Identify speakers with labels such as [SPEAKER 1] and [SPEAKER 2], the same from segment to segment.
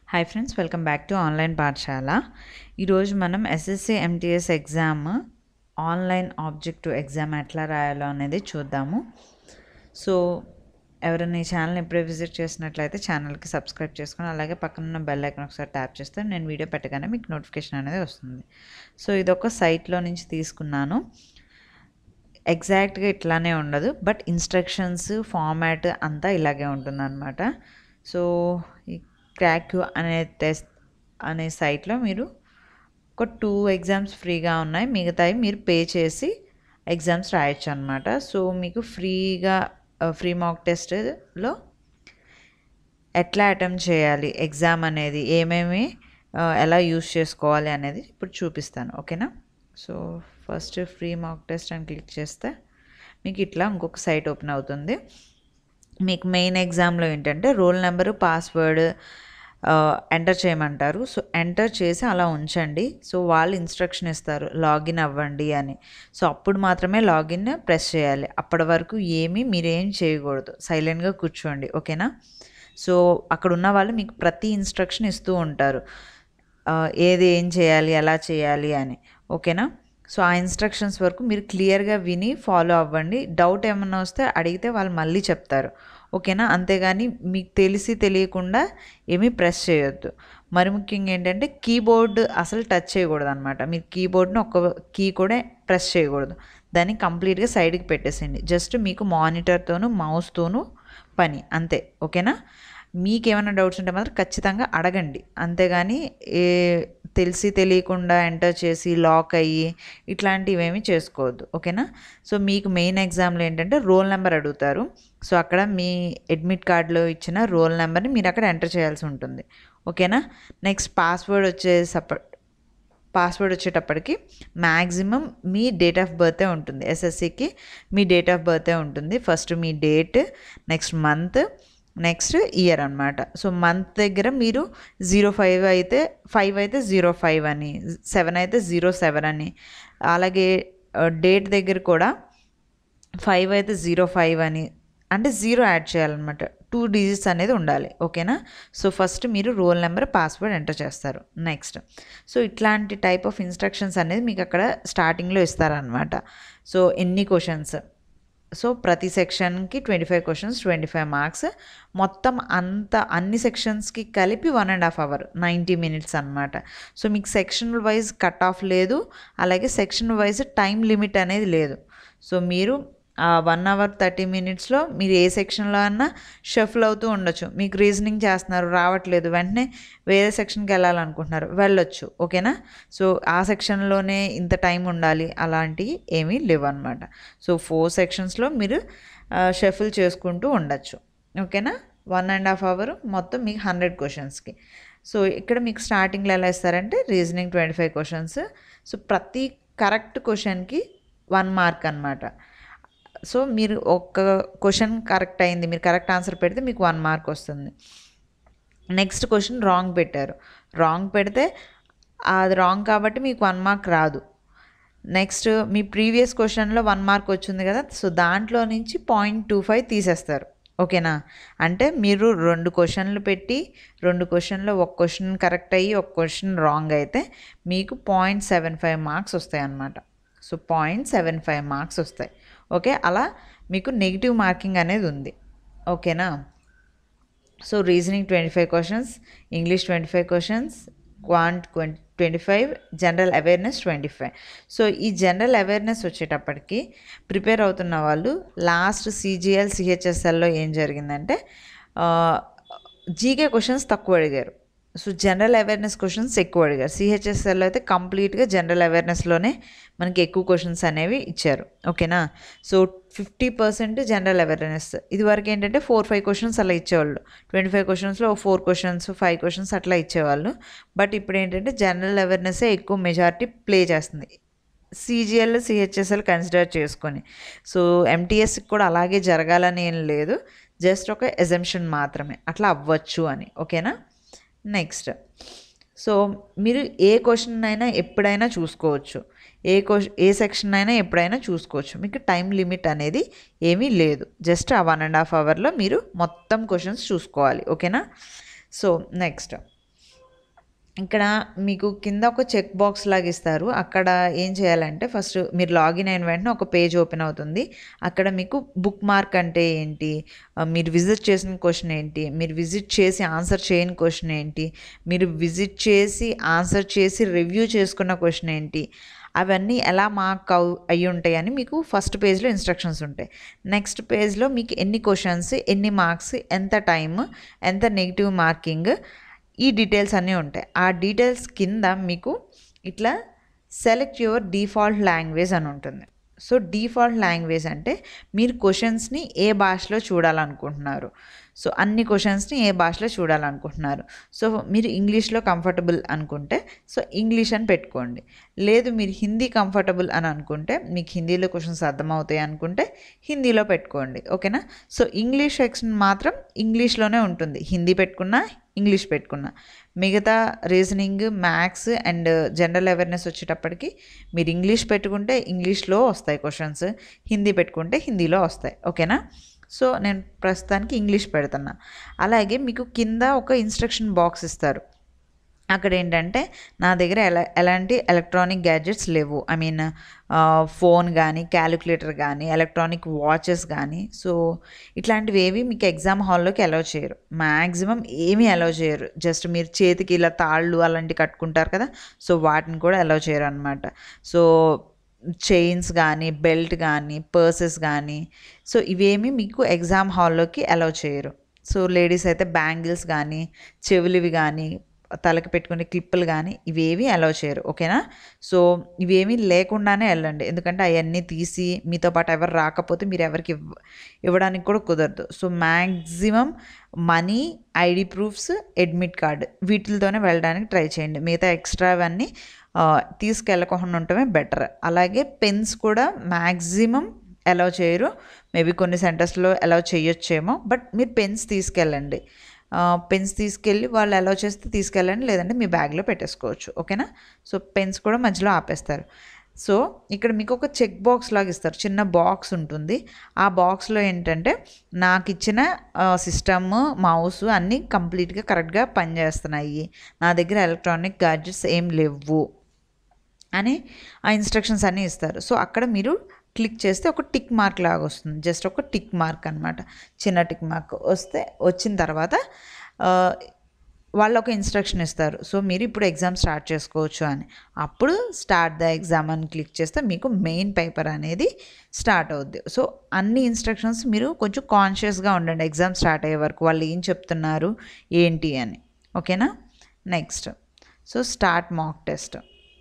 [SPEAKER 1] hi friends welcome back to online పాఠశాల ఈరోజు మనం SSC MTS exam online objective exam ఎట్లా రాయాలో అనేది చూద్దాము సో ఎవరైనా ఈ ఛానల్ని ఇప్పుడే విజిట్ చేసినట్లయితే ఛానల్కి సబ్స్క్రైబ్ చేసుకొని అలాగే పక్కన ఉన్న బెల్ ఐకన్ ఒకసారి ట్యాప్ చేస్తే నేను వీడియో పెట్టగానే మీకు నోటిఫికేషన్ అనేది వస్తుంది సో ఇది ఒక సైట్లో నుంచి తీసుకున్నాను ఎగ్జాక్ట్గా ఇట్లానే ఉండదు బట్ ఇన్స్ట్రక్షన్స్ ఫార్మాట్ అంతా ఇలాగే ఉంటుందన్నమాట సో ఈ క్రాక్ అనే టెస్ట్ అనే సైట్లో మీరు ఒక టూ ఎగ్జామ్స్ ఫ్రీగా ఉన్నాయి మిగతావి మీరు పే చేసి ఎగ్జామ్స్ రాయొచ్చు అనమాట సో మీకు ఫ్రీగా ఫ్రీ మాక్ టెస్ట్లో ఎట్లా అటెంప్ట్ చేయాలి ఎగ్జామ్ అనేది ఏమేమి ఆ, ఎలా యూస్ చేసుకోవాలి అనేది ఇప్పుడు చూపిస్తాను ఓకేనా so first free mock test అని క్లిక్ చేస్తే మీకు ఇట్లా ఇంకొక సైట్ ఓపెన్ అవుతుంది మీకు మెయిన్ ఎగ్జామ్లో ఏంటంటే రోల్ నెంబరు పాస్వర్డ్ ఎంటర్ చేయమంటారు సో ఎంటర్ చేసి అలా ఉంచండి సో వాళ్ళు ఇన్స్ట్రక్షన్ ఇస్తారు లాగిన్ అవ్వండి అని సో అప్పుడు మాత్రమే లాగిన్ ప్రెస్ చేయాలి అప్పటి వరకు ఏమీ మీరేం చేయకూడదు సైలెంట్గా కూర్చోండి ఓకేనా సో అక్కడ ఉన్న వాళ్ళు మీకు ప్రతి ఇన్స్ట్రక్షన్ ఇస్తూ ఉంటారు ఆ, ఏది ఏం చేయాలి ఎలా చేయాలి అని ఓకేనా సో ఆ ఇన్స్ట్రక్షన్స్ వరకు మీరు క్లియర్గా విని ఫాలో అవ్వండి డౌట్ ఏమన్నా వస్తే అడిగితే వాళ్ళు మళ్ళీ చెప్తారు ఓకేనా అంతేగాని మీకు తెలిసి తెలియకుండా ఏమీ ప్రెస్ చేయొద్దు మరి ముఖ్యంగా ఏంటంటే కీబోర్డ్ అసలు టచ్ చేయకూడదు అనమాట మీరు కీబోర్డ్ని ఒక్క కీ కూడా ప్రెస్ చేయకూడదు దాన్ని కంప్లీట్గా సైడ్కి పెట్టేసేయండి జస్ట్ మీకు మానిటర్తోనూ మౌస్తోనూ పని అంతే ఓకేనా మీకు ఏమైనా డౌట్స్ ఉంటే మాత్రం ఖచ్చితంగా అడగండి అంతేగాని ఏ తెలిసి తెలియకుండా ఎంటర్ చేసి లాక్ అయ్యి ఇట్లాంటివి ఏమీ చేసుకోవద్దు ఓకేనా సో మీకు మెయిన్ ఎగ్జామ్లో ఏంటంటే రోల్ నెంబర్ అడుగుతారు సో అక్కడ మీ అడ్మిట్ కార్డులో ఇచ్చిన రోల్ నెంబర్ని మీరు అక్కడ ఎంటర్ చేయాల్సి ఉంటుంది ఓకేనా నెక్స్ట్ పాస్వర్డ్ వచ్చేసప్ప పాస్వర్డ్ వచ్చేటప్పటికి మ్యాక్సిమం మీ డేట్ ఆఫ్ బర్తే ఉంటుంది ఎస్ఎస్సికి మీ డేట్ ఆఫ్ బర్తే ఉంటుంది ఫస్ట్ మీ date next month next year అనమాట సో మంత్ దగ్గర మీరు జీరో ఫైవ్ అయితే ఫైవ్ అయితే జీరో ఫైవ్ అని సెవెన్ అయితే జీరో సెవెన్ అని అలాగే డేట్ దగ్గర కూడా ఫైవ్ అయితే జీరో ఫైవ్ అని అంటే జీరో యాడ్ చేయాలన్నమాట టూ డిజిట్స్ అనేది ఉండాలి ఓకేనా సో ఫస్ట్ మీరు రోల్ నెంబర్ పాస్వర్డ్ ఎంటర్ చేస్తారు నెక్స్ట్ సో ఇట్లాంటి టైప్ ఆఫ్ ఇన్స్ట్రక్షన్స్ అనేది మీకు అక్కడ స్టార్టింగ్లో ఇస్తారనమాట సో ఎన్ని క్వశ్చన్స్ సో ప్రతి సెక్షన్కి twenty five questions twenty five marks మొత్తం అంత అన్ని సెక్షన్స్కి కలిపి one and half hour ninety minutes అనమాట సో మీకు సెక్షన్ వైజ్ కట్ ఆఫ్ లేదు అలాగే సెక్షన్ వైజ్ టైం లిమిట్ అనేది లేదు సో మీరు ఆ వన్ అవర్ థర్టీ మినిట్స్లో మీరు ఏ సెక్షన్లో అన్నా షఫల్ అవుతూ ఉండొచ్చు మీకు రీజనింగ్ చేస్తున్నారు రావట్లేదు వెంటనే వేరే సెక్షన్కి వెళ్ళాలనుకుంటున్నారు వెళ్ళొచ్చు ఓకేనా సో ఆ సెక్షన్లోనే ఇంత టైం ఉండాలి అలాంటివి ఏమీ లేవు అనమాట సో ఫోర్ సెక్షన్స్లో మీరు షఫుల్ చేసుకుంటూ ఉండొచ్చు ఓకేనా వన్ అండ్ హాఫ్ అవర్ మొత్తం మీకు హండ్రెడ్ క్వశ్చన్స్కి సో ఇక్కడ మీకు స్టార్టింగ్లో ఎలా ఇస్తారంటే reasoning twenty five questions so ప్రతి కరెక్ట్ క్వశ్చన్కి వన్ మార్క్ అనమాట సో మీరు ఒక్క క్వశ్చన్ కరెక్ట్ అయింది మీరు కరెక్ట్ ఆన్సర్ పెడితే మీకు వన్ మార్క్ వస్తుంది నెక్స్ట్ క్వశ్చన్ రాంగ్ పెట్టారు రాంగ్ పెడితే అది రాంగ్ కాబట్టి మీకు వన్ మార్క్ రాదు నెక్స్ట్ మీ ప్రీవియస్ క్వశ్చన్లో వన్ మార్క్ వచ్చింది కదా సో దాంట్లో నుంచి పాయింట్ టూ ఫైవ్ తీసేస్తారు ఓకేనా అంటే మీరు రెండు క్వశ్చన్లు పెట్టి రెండు క్వశ్చన్లో ఒక క్వశ్చన్ కరెక్ట్ అయ్యి ఒక క్వశ్చన్ రాంగ్ అయితే మీకు పాయింట్ సెవెన్ ఫైవ్ మార్క్స్ వస్తాయి అన్నమాట so point seven five marks వస్తాయి ఓకే అలా మీకు నెగిటివ్ మార్కింగ్ అనేది ఉంది ఓకేనా so reasoning twenty five questions English twenty five questions quant twenty five general awareness twenty five so ఈ జనరల్ అవేర్నెస్ వచ్చేటప్పటికి ప్రిపేర్ అవుతున్న వాళ్ళు లాస్ట్ సిజిఎల్ సిహెచ్ఎస్ఎల్లో ఏం జరిగిందంటే జీకే క్వశ్చన్స్ తక్కువ అడిగారు సో జనరల్ అవేర్నెస్ క్వశ్చన్స్ ఎక్కువ అడిగారు సిహెచ్ఎస్ఎల్లో అయితే కంప్లీట్గా జనరల్ అవేర్నెస్లోనే మనకి ఎక్కువ క్వశ్చన్స్ అనేవి ఇచ్చారు ఓకేనా so fifty percent general awareness ఇది వరకు ఏంటంటే ఫోర్ ఫైవ్ క్వశ్చన్స్ అలా ఇచ్చేవాళ్ళు ట్వంటీ ఫైవ్ క్వశ్చన్స్లో ఫోర్ క్వశ్చన్స్ ఫైవ్ క్వశ్చన్స్ అట్లా ఇచ్చేవాళ్ళు బట్ ఇప్పుడు ఏంటంటే జనరల్ అవేర్నెస్సే ఎక్కువ మెజారిటీ ప్లే చేస్తుంది సిజిఎల్ సిహెచ్ఎస్ఎల్ కన్సిడర్ చేసుకొని సో ఎంటీఎస్కి కూడా అలాగే జరగాలని ఏం లేదు జస్ట్ ఒక ఎజంప్షన్ మాత్రమే అట్లా అవ్వచ్చు అని ఓకేనా నెక్స్ట్ సో మీరు ఏ క్వశ్చన్ అయినా ఎప్పుడైనా చూసుకోవచ్చు ఏ క్వశ్చన్ ఏ సెక్షన్ అయినా ఎప్పుడైనా చూసుకోవచ్చు మీకు టైం లిమిట్ అనేది ఏమీ లేదు జస్ట్ ఆ వన్ అండ్ హాఫ్ అవర్లో మీరు మొత్తం క్వశ్చన్స్ చూసుకోవాలి ఓకేనా సో నెక్స్ట్ ఇక్కడ మీకు కింద ఒక చెక్ బాక్స్ లాగా ఇస్తారు అక్కడ ఏం చేయాలంటే ఫస్ట్ మీరు లాగిన్ అయిన వెంటనే ఒక పేజ్ ఓపెన్ అవుతుంది అక్కడ మీకు బుక్ మార్క్ అంటే ఏంటి ఆ, మీరు విజిట్ చేసిన క్వశ్చన్ ఏంటి మీరు విజిట్ చేసి ఆన్సర్ చేయని క్వశ్చన్ ఏంటి మీరు విజిట్ చేసి ఆన్సర్ చేసి రివ్యూ చేసుకున్న క్వశ్చన్ ఏంటి అవన్నీ ఎలా మార్క్ అవు అయి ఉంటాయని మీకు ఫస్ట్ పేజ్లో ఇన్స్ట్రక్షన్స్ ఉంటాయి నెక్స్ట్ పేజ్లో మీకు ఎన్ని క్వశ్చన్స్ ఎన్ని మార్క్స్ ఎంత టైం ఎంత నెగిటివ్ మార్కింగ్ ఈ డీటెయిల్స్ అన్నీ ఉంటాయి ఆ డీటెయిల్స్ కింద మీకు ఇట్లా సెలెక్ట్ యువర్ డిఫాల్ట్ లాంగ్వేజ్ అని ఉంటుంది సో డిఫాల్ట్ లాంగ్వేజ్ అంటే మీరు క్వశ్చన్స్ని ఏ భాషలో చూడాలనుకుంటున్నారు సో అన్ని క్వశ్చన్స్ని ఏ భాషలో చూడాలనుకుంటున్నారు సో మీరు ఇంగ్లీష్లో కంఫర్టబుల్ అనుకుంటే సో ఇంగ్లీష్ అని పెట్టుకోండి లేదు మీరు హిందీ కంఫర్టబుల్ అని అనుకుంటే మీకు హిందీలో క్వశ్చన్స్ అర్థమవుతాయి అనుకుంటే హిందీలో పెట్టుకోండి ఓకేనా సో ఇంగ్లీష్ సెక్షన్ మాత్రం ఇంగ్లీష్లోనే ఉంటుంది హిందీ పెట్టుకున్నా ఇంగ్లీష్ పెట్టుకున్నా మిగతా reasoning maths and general awareness వచ్చేటప్పటికి మీరు ఇంగ్లీష్ పెట్టుకుంటే ఇంగ్లీష్లో వస్తాయి క్వశ్చన్స్ హిందీ పెట్టుకుంటే హిందీలో వస్తాయి ఓకేనా సో నేను ప్రస్తుతానికి ఇంగ్లీష్ పెడుతున్నా అలాగే మీకు కింద ఒక ఇన్స్ట్రక్షన్ బాక్స్ ఇస్తారు అక్కడ ఏంటంటే నా దగ్గర ఎలా ఎలాంటి ఎలక్ట్రానిక్ గ్యాడ్జెట్స్ లేవు ఐ మీన్ ఫోన్ కానీ క్యాలిక్యులేటర్ కానీ ఎలక్ట్రానిక్ వాచెస్ కానీ సో ఇట్లాంటివి ఏవి మీకు ఎగ్జామ్ హాల్లోకి అలౌ చేయరు మ్యాక్సిమం ఏమీ అలౌ చేయరు జస్ట్ మీరు చేతికి ఇలా తాళ్ళు అలాంటివి కట్టుకుంటారు కదా సో వాటిని కూడా అలౌ చేయరు అనమాట సో చైన్స్ కానీ బెల్ట్ కానీ పర్సెస్ కానీ సో ఇవేమి మీకు ఎగ్జామ్ హాల్లోకి అలౌ చేయరు సో లేడీస్ అయితే బ్యాంగిల్స్ కానీ చెవులివి కానీ తలకి పెట్టుకునే క్లిప్పులు కానీ ఇవేవి అలౌ చేయరు ఓకేనా సో ఇవేమీ లేకుండానే వెళ్ళండి ఎందుకంటే అవన్నీ తీసి మీతో పాటు ఎవరు రాకపోతే మీరు ఎవరికి ఇవ్వ ఇవ్వడానికి కూడా కుదరదు so maximum money ID proofs admit card వీటితోనే వెళ్ళడానికి ట్రై చేయండి మిగతా ఎక్స్ట్రా అవన్నీ ఆ, తీసుకెళ్ళకుండా ఉండటమే బెటర్ అలాగే పెన్స్ కూడా మ్యాక్సిమం అలౌ చేయరు మేబీ కొన్ని సెంటర్స్లో అలౌ చేయొచ్చేమో బట్ మీరు పెన్స్ తీసుకెళ్ళండి పెన్స్ తీసుకెళ్ళి వాళ్ళు అలౌ చేస్తే తీసుకెళ్ళండి లేదంటే మీ బ్యాగ్లో పెట్టేసుకోవచ్చు ఓకేనా సో పెన్స్ కూడా మధ్యలో ఆపేస్తారు సో ఇక్కడ మీకు ఒక చెక్ బాక్స్ లాగా ఇస్తారు చిన్న బాక్స్ ఉంటుంది ఆ బాక్స్లో ఏంటంటే నాకు ఇచ్చిన సిస్టమ్ మౌస్ అన్నీ కంప్లీట్గా కరెక్ట్గా పనిచేస్తున్నాయి నా దగ్గర ఎలక్ట్రానిక్ గాడ్జెట్స్ ఏం లేవు అని ఆ ఇన్స్ట్రక్షన్స్ అన్నీ ఇస్తారు సో అక్కడ మీరు క్లిక్ చేస్తే ఒక టిక్ మార్క్ లాగా వస్తుంది జస్ట్ ఒక టిక్ మార్క్ అనమాట చిన్న టిక్ మార్క్ వస్తే వచ్చిన తర్వాత ఆ, వాళ్ళు ఒక ఇన్స్ట్రక్షన్ ఇస్తారు సో మీరు ఇప్పుడు ఎగ్జామ్ స్టార్ట్ చేసుకోవచ్చు అని అప్పుడు స్టార్ట్ ద ఎగ్జామ్ అని క్లిక్ చేస్తే మీకు మెయిన్ పేపర్ అనేది స్టార్ట్ అవుద్ది సో అన్ని ఇన్స్ట్రక్షన్స్ మీరు కొంచెం కాన్షియస్గా ఉండండి ఎగ్జామ్ స్టార్ట్ అయ్యే వరకు వాళ్ళు ఏం చెప్తున్నారు ఏంటి అని ఓకేనా next so start mock test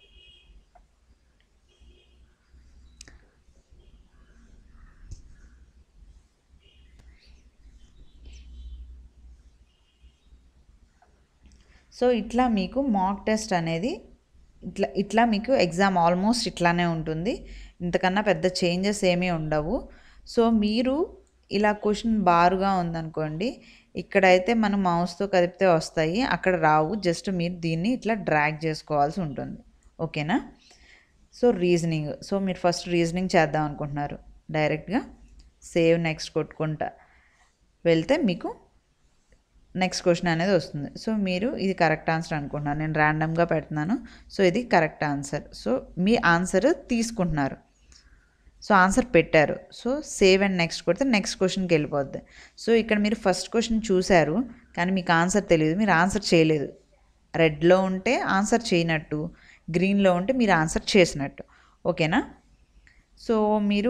[SPEAKER 1] so ఇట్లా మీకు మాక్ టెస్ట్ అనేది ఇట్లా ఇట్లా మీకు ఎగ్జామ్ ఆల్మోస్ట్ ఇట్లానే ఉంటుంది ఇంతకన్నా పెద్ద చేంజెస్ ఏమీ ఉండవు సో మీరు ఇలా క్వశ్చన్ బారుగా ఉందనుకోండి ఇక్కడైతే మనం మౌస్తో కదిపితే వస్తాయి అక్కడ రావు జస్ట్ మీరు దీన్ని ఇట్లా డ్రాగ్ చేసుకోవాల్సి ఉంటుంది ఓకేనా సో రీజనింగ్ సో మీరు ఫస్ట్ రీజనింగ్ చేద్దాం అనుకుంటున్నారు డైరెక్ట్గా సేవ్ నెక్స్ట్ కొట్టుకుంటా వెళ్తే మీకు నెక్స్ట్ క్వశ్చన్ అనేది వస్తుంది సో మీరు ఇది కరెక్ట్ ఆన్సర్ అనుకుంటున్నారు నేను ర్యాండమ్గా పెడుతున్నాను సో ఇది కరెక్ట్ ఆన్సర్ సో మీ ఆన్సర్ తీసుకుంటున్నారు సో ఆన్సర్ పెట్టారు సో సేవ్ అండ్ నెక్స్ట్ కొడితే నెక్స్ట్ క్వశ్చన్కి వెళ్ళిపోద్ది సో ఇక్కడ మీరు ఫస్ట్ క్వశ్చన్ చూశారు కానీ మీకు ఆన్సర్ తెలియదు మీరు ఆన్సర్ చేయలేదు రెడ్లో ఉంటే ఆన్సర్ చేయనట్టు గ్రీన్లో ఉంటే మీరు ఆన్సర్ చేసినట్టు ఓకేనా సో మీరు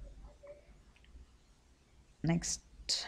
[SPEAKER 1] నెక్స్ట్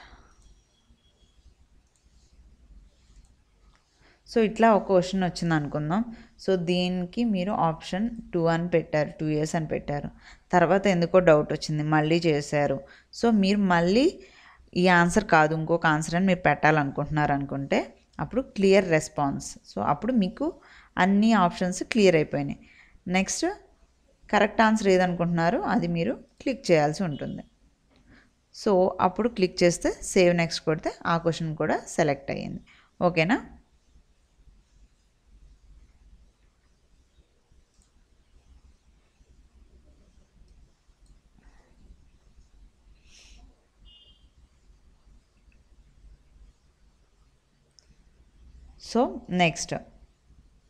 [SPEAKER 1] సో ఇట్లా ఒక క్వశ్చన్ వచ్చింది అనుకుందాం సో దీనికి మీరు ఆప్షన్ టూ అని పెట్టారు టూ ఇయర్స్ అని పెట్టారు తర్వాత ఎందుకో డౌట్ వచ్చింది మళ్ళీ చేశారు సో మీరు మళ్ళీ ఈ ఆన్సర్ కాదు ఇంకొక ఆన్సర్ అని మీరు పెట్టాలనుకుంటున్నారు అనుకుంటే అప్పుడు క్లియర్ రెస్పాన్స్ సో అప్పుడు మీకు అన్ని ఆప్షన్స్ క్లియర్ అయిపోయినాయి నెక్స్ట్ కరెక్ట్ ఆన్సర్ ఏదనుకుంటున్నారో అది మీరు క్లిక్ చేయాల్సి ఉంటుంది సో అప్పుడు క్లిక్ చేస్తే సేవ్ నెక్స్ట్ కొడితే ఆ క్వశ్చన్ కూడా సెలెక్ట్ అయ్యింది ఓకేనా సో నెక్స్ట్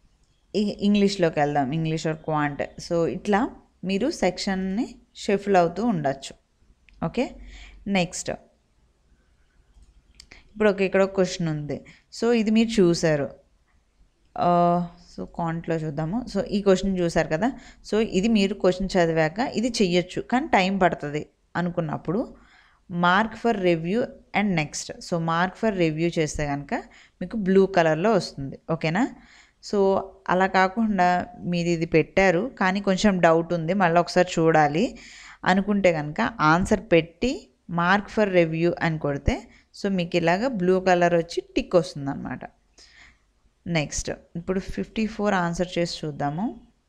[SPEAKER 1] ఇ- ఇంగ్లీష్లోకి వెళ్దాం ఇంగ్లీష్ ఆర్ క్వాంట్ సో ఇట్లా మీరు సెక్షన్ని షఫుల్ అవుతూ ఉండొచ్చు ఓకే నెక్స్ట్ ఇప్పుడు ఒక ఇక్కడ ఒక క్వశ్చన్ ఉంది సో ఇది మీరు చూసారు సో కాంట్లో చూద్దాము సో ఈ క్వశ్చన్ చూసారు కదా సో ఇది మీరు క్వశ్చన్ చదివాక ఇది చెయ్యొచ్చు కానీ టైం పడుతుంది అనుకున్నప్పుడు mark for review and next so mark for review చేస్తే కనుక మీకు బ్లూ కలర్లో వస్తుంది ఓకేనా సో అలా కాకుండా మీరు ఇది పెట్టారు కానీ కొంచెం డౌట్ ఉంది మళ్ళీ ఒకసారి చూడాలి అనుకుంటే కనుక ఆన్సర్ పెట్టి మార్క్ ఫర్ రివ్యూ అని కొడితే సో మీకు ఇలాగ బ్లూ కలర్ వచ్చి టిక్ వస్తుంది అనమాట నెక్స్ట్ ఇప్పుడు ఫిఫ్టీ ఫోర్ ఆన్సర్ చేసి చూద్దాము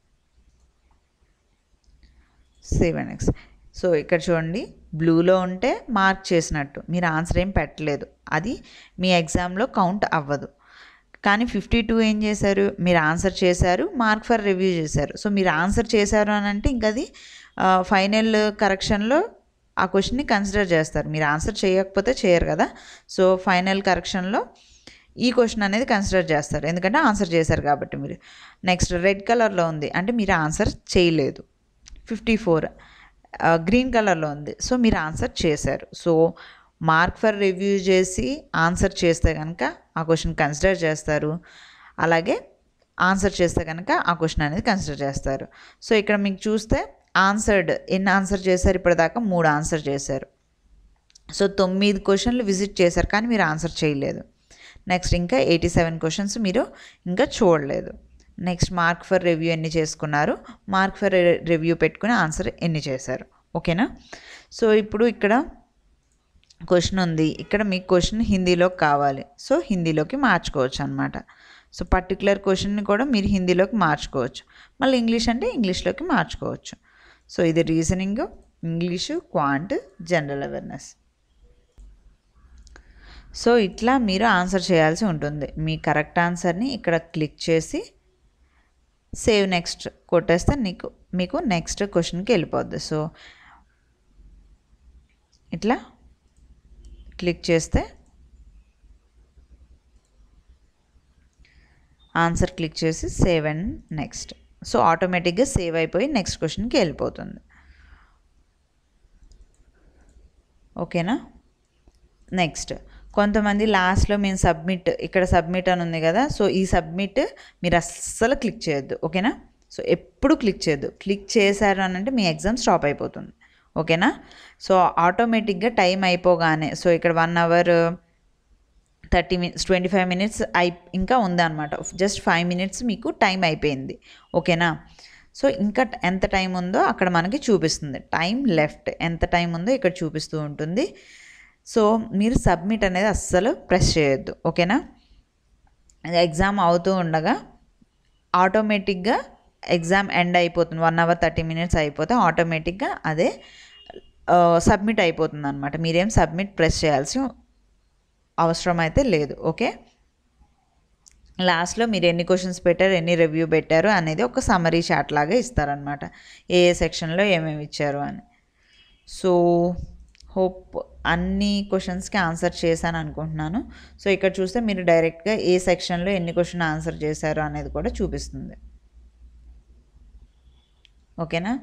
[SPEAKER 1] సెవెన్ ఎక్స్ సో ఇక్కడ చూడండి బ్లూలో ఉంటే మార్క్ చేసినట్టు మీరు ఆన్సర్ ఏం పెట్టలేదు అది మీ ఎగ్జామ్లో కౌంట్ అవ్వదు కానీ ఫిఫ్టీ టూ ఏం చేశారు మీరు ఆన్సర్ చేశారు మార్క్ ఫర్ రివ్యూ చేశారు సో మీరు ఆన్సర్ చేశారు అని అంటే ఇంక అది ఫైనల్ కరెక్షన్లో ఆ క్వశ్చన్ని కన్సిడర్ చేస్తారు మీరు ఆన్సర్ చేయకపోతే చేయరు కదా సో ఫైనల్ కరెక్షన్లో ఈ క్వశ్చన్ అనేది కన్సిడర్ చేస్తారు ఎందుకంటే ఆన్సర్ చేశారు కాబట్టి మీరు నెక్స్ట్ రెడ్ కలర్లో ఉంది అంటే మీరు ఆన్సర్ చేయలేదు ఫిఫ్టీ ఫోర్ గ్రీన్ కలర్లో ఉంది సో మీరు ఆన్సర్ చేశారు సో మార్క్ ఫర్ రివ్యూ చేసి ఆన్సర్ చేస్తే కనుక ఆ క్వశ్చన్ కన్సిడర్ చేస్తారు అలాగే ఆన్సర్ చేస్తే కనుక ఆ క్వశ్చన్ అనేది కన్సిడర్ చేస్తారు సో ఇక్కడ మీకు చూస్తే ఆన్సర్డ్ ఎన్ని ఆన్సర్ చేశారు ఇప్పటిదాకా మూడు ఆన్సర్ చేశారు సో తొమ్మిది క్వశ్చన్లు విజిట్ చేశారు కానీ మీరు ఆన్సర్ చేయలేదు నెక్స్ట్ ఇంకా ఎయిటీ సెవెన్ క్వశ్చన్స్ మీరు ఇంకా చూడలేదు నెక్స్ట్ మార్క్ ఫర్ రివ్యూ ఎన్ని చేసుకున్నారు మార్క్ ఫర్ రివ్యూ పెట్టుకుని ఆన్సర్ ఎన్ని చేశారు ఓకేనా సో ఇప్పుడు ఇక్కడ క్వశ్చన్ ఉంది ఇక్కడ మీకు క్వశ్చన్ హిందీలోకి కావాలి సో హిందీలోకి మార్చుకోవచ్చు అనమాట సో పర్టికులర్ క్వశ్చన్ని కూడా మీరు హిందీలోకి మార్చుకోవచ్చు మళ్ళీ ఇంగ్లీష్ అంటే ఇంగ్లీష్లోకి మార్చుకోవచ్చు సో ఇది reasoning English quant general awareness so ఇట్లా మీరు ఆన్సర్ చేయాల్సి ఉంటుంది మీ కరెక్ట్ ఆన్సర్ని ఇక్కడ క్లిక్ చేసి సేవ్ నెక్స్ట్ కొట్టేస్తే నీకు మీకు నెక్స్ట్ క్వశ్చన్కి వెళ్ళిపోద్ది సో ఇట్లా క్లిక్ చేస్తే ఆన్సర్ క్లిక్ చేసి సేవ్ అండ్ నెక్స్ట్ సో ఆటోమేటిక్గా సేవ్ అయిపోయి నెక్స్ట్ క్వశ్చన్కి వెళ్ళిపోతుంది ఓకేనా నెక్స్ట్ కొంతమంది లాస్ట్లో మేము సబ్మిట్ ఇక్కడ సబ్మిట్ అని ఉంది కదా సో ఈ సబ్మిట్ మీరు అస్సలు క్లిక్ చేయొద్దు ఓకేనా సో ఎప్పుడు క్లిక్ చేయొద్దు క్లిక్ చేశారు అని అంటే మీ ఎగ్జామ్ స్టాప్ అయిపోతుంది ఓకేనా సో ఆటోమేటిక్గా టైం అయిపోగానే సో ఇక్కడ one hour thirty minutes twenty five minutes అయి ఇంకా ఉందన్నమాట జస్ట్ ఫైవ్ మినిట్స్ మీకు టైం అయిపోయింది ఓకేనా సో ఇంకా ఎంత టైం ఉందో అక్కడ మనకి చూపిస్తుంది టైం లెఫ్ట్ ఎంత టైం ఉందో ఇక్కడ చూపిస్తూ ఉంటుంది సో మీరు సబ్మిట్ అనేది అస్సలు ప్రెస్ చేయొద్దు ఓకేనా ఎగ్జామ్ అవుతూ ఉండగా ఆటోమేటిక్గా ఎగ్జామ్ ఎండ్ అయిపోతుంది వన్ అవర్ థర్టీ మినిట్స్ అయిపోతే ఆటోమేటిక్గా అదే సబ్మిట్ అయిపోతుంది అనమాట మీరేం సబ్మిట్ ప్రెస్ చేయాల్సి అవసరం అయితే లేదు ఓకే లాస్ట్లో మీరు ఎన్ని క్వశ్చన్స్ పెట్టారు ఎన్ని రివ్యూ పెట్టారు అనేది ఒక సమరీ చాట్ లాగా ఇస్తారనమాట ఏ ఏ సెక్షన్లో ఏమేమి ఇచ్చారు అని సో హోప్ అన్ని క్వశ్చన్స్కి ఆన్సర్ చేశాను అనుకుంటున్నాను సో ఇక్కడ చూస్తే మీరు డైరెక్ట్గా ఏ సెక్షన్లో ఎన్ని క్వశ్చన్ ఆన్సర్ చేశారు అనేది కూడా చూపిస్తుంది ఓకేనా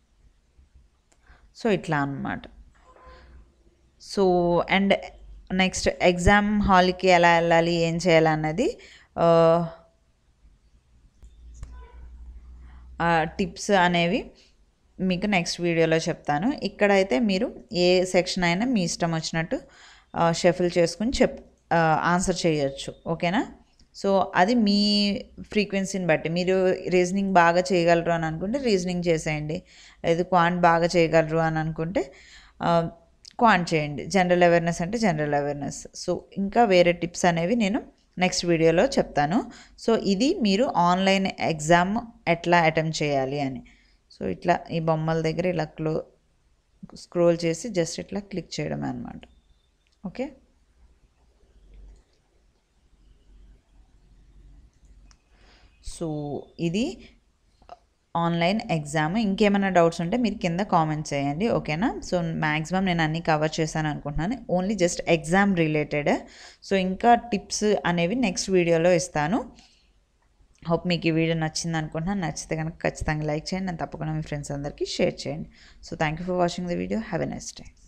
[SPEAKER 1] సో ఇట్లా అన్నమాట సో అండ్ నెక్స్ట్ ఎగ్జామ్ హాల్కి ఎలా వెళ్ళాలి ఏం చేయాలన్నది టిప్స్ అనేవి మీకు నెక్స్ట్ వీడియోలో చెప్తాను ఇక్కడైతే మీరు ఏ సెక్షన్ అయినా మీ ఇష్టం వచ్చినట్టు షఫిల్ చేసుకుని చెప్ ఆన్సర్ చేయొచ్చు ఓకేనా సో అది మీ ఫ్రీక్వెన్సీని బట్టి మీరు రీజనింగ్ బాగా చేయగలరు అని అనుకుంటే రీజనింగ్ చేసేయండి లేదు క్వాంట్ బాగా చేయగలరు అని అనుకుంటే క్వాంట్ చేయండి జనరల్ అవేర్నెస్ అంటే జనరల్ అవేర్నెస్ సో ఇంకా వేరే టిప్స్ అనేవి నేను నెక్స్ట్ వీడియోలో చెప్తాను సో ఇది మీరు ఆన్లైన్ ఎగ్జామ్ ఎట్లా అటెంప్ట్ చేయాలి అని సో ఇట్లా ఈ బొమ్మల దగ్గర ఇలా క్లో స్క్రోల్ చేసి జస్ట్ ఇట్లా క్లిక్ చేయడమే అనమాట ఓకే సో ఇది ఆన్లైన్ ఎగ్జామ్ ఇంకేమైనా డౌట్స్ ఉంటే మీరు కింద కామెంట్ చేయండి ఓకేనా సో మ్యాక్సిమం నేను అన్నీ కవర్ చేశాను అనుకుంటున్నాను only just exam related so ఇంకా టిప్స్ అనేవి నెక్స్ట్ వీడియోలో ఇస్తాను హోప్ మీకు ఈ వీడియో నచ్చింది అనుకుంటున్నాను నచ్చితే కనుక ఖచ్చితంగా లైక్ చేయండి నేను తప్పకుండా మీ ఫ్రెండ్స్ అందరికీ షేర్ చేయండి so thank you for watching the video have a next day